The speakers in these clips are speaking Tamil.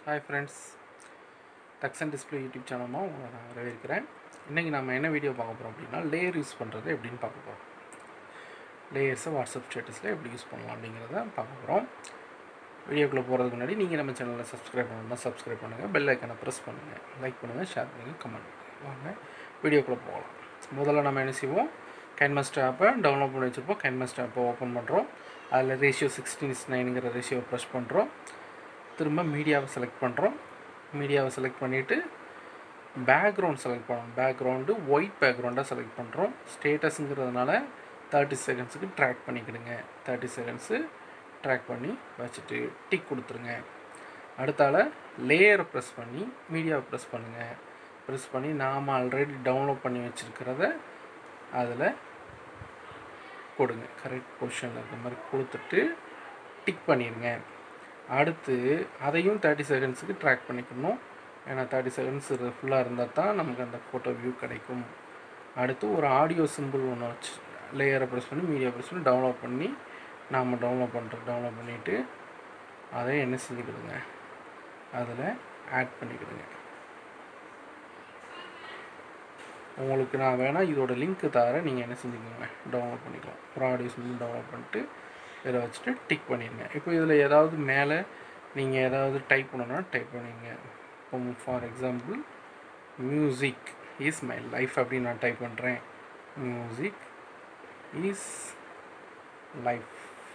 hi friends tux and display YouTube சேனலுமா உங்களை நான் வரவேற்கிறேன் இன்றைக்கி நம்ம என்ன வீடியோ பார்க்க போகிறோம் அப்படின்னா லேயர் யூஸ் பண்ணுறது எப்படின்னு பார்க்க போகிறோம் லேயர்ஸை வாட்ஸ்அப் ஸ்டேட்டஸில் எப்படி யூஸ் பண்ணலாம் அப்படிங்கிறத பார்க்க போகிறோம் வீடியோக்குள்ளே போகிறதுக்கு முன்னாடி நீங்கள் நம்ம சேனலில் சப்ஸ்கிரைப் பண்ணணும்னா சப்ஸ்கிரைப் பண்ணுங்கள் பெல் ஐக்கனை ப்ரெஸ் பண்ணுங்கள் லைக் பண்ணுங்கள் ஷேர் பண்ணுங்கள் கமெண்ட் பண்ணுங்கள் வாங்க வீடியோக்குள்ளே போகலாம் முதல்ல நம்ம என்ன செய்வோம் கைன்மஸ்டர் ஆப்பை டவுன்லோட் பண்ணி வச்சுருப்போம் கைன்மஸ்டர் ஆப்பை ஓப்பன் பண்ணுறோம் அதில் ரேஷியோ சிக்ஸ்டீன் இஸ் நைனுங்கிற ரேஷியோவை ப்ரெஸ் பண்ணுறோம் திரும்ப மீடியாவை செலக்ட் பண்ணுறோம் மீடியாவை செலக்ட் பண்ணிவிட்டு பேக்ரவுண்ட் செலக்ட் பண்ணணும் பேக்ரவுண்டு ஒயிட் பேக்ரவுண்டாக செலக்ட் பண்ணுறோம் ஸ்டேட்டஸுங்கிறதுனால தேர்ட்டி செகண்ட்ஸுக்கு ட்ராக் பண்ணிக்கிடுங்க தேர்ட்டி செகண்ட்ஸு ட்ராக் பண்ணி வச்சுட்டு டிக் கொடுத்துருங்க அடுத்தால லேயரை ப்ரெஸ் பண்ணி மீடியாவை ப்ரெஸ் பண்ணுங்கள் ப்ரெஸ் பண்ணி நாம் ஆல்ரெடி டவுன்லோட் பண்ணி வச்சுருக்கிறத அதில் கொடுங்க கரெக்ட் பொசிஷனில் இருக்க மாதிரி கொடுத்துட்டு டிக் பண்ணிடுங்க அடுத்து அதையும் தேர்ட்டி செகண்ட்ஸுக்கு ட்ராக் பண்ணிக்கணும் ஏன்னா தேர்ட்டி செகண்ட்ஸ் ஃபுல்லாக இருந்தால் தான் நமக்கு அந்த ஃபோட்டோ வியூ கிடைக்கும் அடுத்து ஒரு ஆடியோ சிம்பிள் ஒன்று வச்சு லேயரை ப்ரெஸ் பண்ணி மீடியா ப்ரெஸ் பண்ணி டவுன்லோட் பண்ணி நாம் டவுன்லோட் பண்ணுறோம் டவுன்லோட் பண்ணிவிட்டு அதை என்ன செஞ்சுக்கிடுங்க அதில் ஆட் பண்ணிக்கிடுங்க உங்களுக்கு நான் வேணால் இதோட லிங்க்கு தரேன் நீங்கள் என்ன செஞ்சுக்கோங்க டவுன்லோட் பண்ணிக்கலாம் ஒரு ஆடியோ சிம்பிள் டவுன்லோட் பண்ணிட்டு இதில் வச்சுட்டு டிக் பண்ணிடுங்க இப்போ இதில் ஏதாவது மேலே நீங்கள் ஏதாவது டைப் பண்ணணும்னா டைப் பண்ணிங்க இப்போ for example music is my life அப்படின்னு நான் டைப் பண்ணுறேன் மியூசிக் இஸ் லைஃப்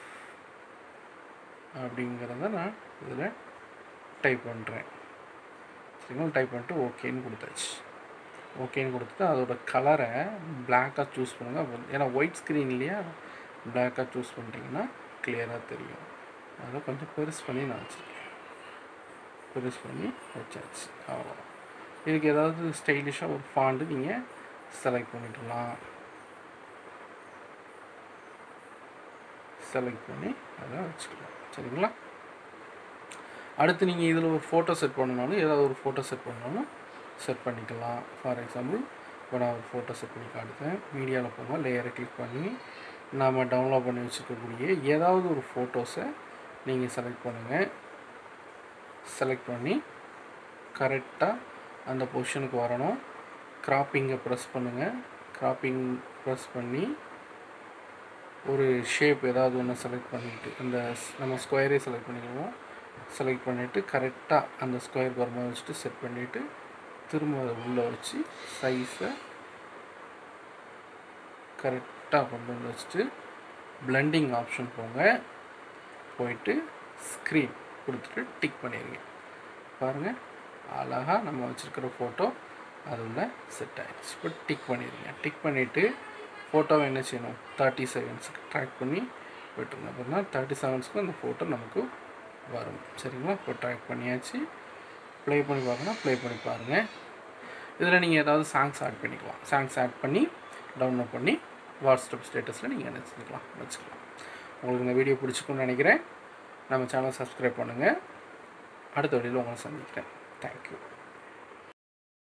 அப்படிங்கிறத நான் இதில் டைப் பண்ணுறேன் சரிங்களா டைப் பண்ணிட்டு ஓகேன்னு கொடுத்தாச்சு ஓகேன்னு கொடுத்துட்டு அதோட கலரை பிளாக்காக சூஸ் பண்ணுங்கள் ஏன்னா ஒயிட் ஸ்க்ரீன் இல்லையா பிளாக்காக சூஸ் பண்ணிட்டீங்கன்னா கிளியராக தெரியும் அதை கொஞ்சம் பெருசு பண்ணி நான் வச்சுருக்கேன் பெருசு பண்ணி வச்சாச்சு அவ்வளோ இதுக்கு ஏதாவது ஸ்டைலிஷாக ஒரு ஃபாண்டு நீங்கள் செலக்ட் பண்ணிடலாம் செலக்ட் பண்ணி அதை வச்சுக்கலாம் சரிங்களா அடுத்து நீங்கள் இதில் ஒரு ஃபோட்டோ செட் பண்ணனாலும் ஏதாவது ஒரு ஃபோட்டோ செட் பண்ணாலும் செட் பண்ணிக்கலாம் ஃபார் எக்ஸாம்பிள் இப்போ நான் ஒரு ஃபோட்டோ செட் பண்ணி காட்டுறேன் மீடியாவில் போங்க லேயரை கிளிக் பண்ணி நாம் டவுன்லோட் பண்ணி வச்சுருக்கக்கூடிய ஏதாவது ஒரு ஃபோட்டோஸை நீங்கள் செலக்ட் பண்ணுங்கள் செலக்ட் பண்ணி கரெக்டாக அந்த பொசிஷனுக்கு வரணும் கிராப்பிங்கை ப்ரெஸ் பண்ணுங்கள் கிராப்பிங் ப்ரெஸ் பண்ணி ஒரு ஷேப் ஏதாவது ஒன்று செலக்ட் பண்ணிவிட்டு அந்த நம்ம ஸ்கொயரே செலக்ட் பண்ணிடுவோம் செலக்ட் பண்ணிவிட்டு கரெக்டாக அந்த ஸ்கொயர் வர மாதிரி வச்சுட்டு செட் பண்ணிவிட்டு திரும்ப அதை உள்ளே வச்சு சைஸை கரெக்டாக கொண்டு வந்து வச்சுட்டு பிளெண்டிங் ஆப்ஷன் போங்க போயிட்டு ஸ்க்ரீன் கொடுத்துட்டு டிக் பண்ணிடுங்க பாருங்கள் அழகாக நம்ம வச்சுருக்கிற ஃபோட்டோ அது உள்ள செட் ஆகிடுச்சு இப்போ டிக் பண்ணிடுங்க டிக் பண்ணிவிட்டு ஃபோட்டோவை என்ன செய்யணும் தேர்ட்டி செகண்ட்ஸுக்கு ட்ராக் பண்ணி விட்டுருங்க அப்படின்னா தேர்ட்டி செகண்ட்ஸ்க்கு அந்த ஃபோட்டோ நமக்கு வரும் சரிங்களா இப்போ ட்ராக் பண்ணியாச்சு ப்ளே பண்ணி பார்க்கணும் ப்ளே பண்ணி பாருங்கள் இதில் நீங்கள் ஏதாவது சாங்ஸ் ஆட் பண்ணிக்கலாம் சாங்ஸ் ஆட் பண்ணி டவுன்லோட் பண்ணி வாட்ஸ்அப் ஸ்டேட்டஸில் நீங்கள் என்ன செஞ்சுக்கலாம் வச்சுக்கலாம் உங்களுக்கு இந்த வீடியோ பிடிச்சிக்குன்னு நினைக்கிறேன் நம்ம சேனல் சப்ஸ்கிரைப் பண்ணுங்கள் அடுத்த வீடியோவில் உங்களை சந்திக்கிறேன் தேங்க்யூ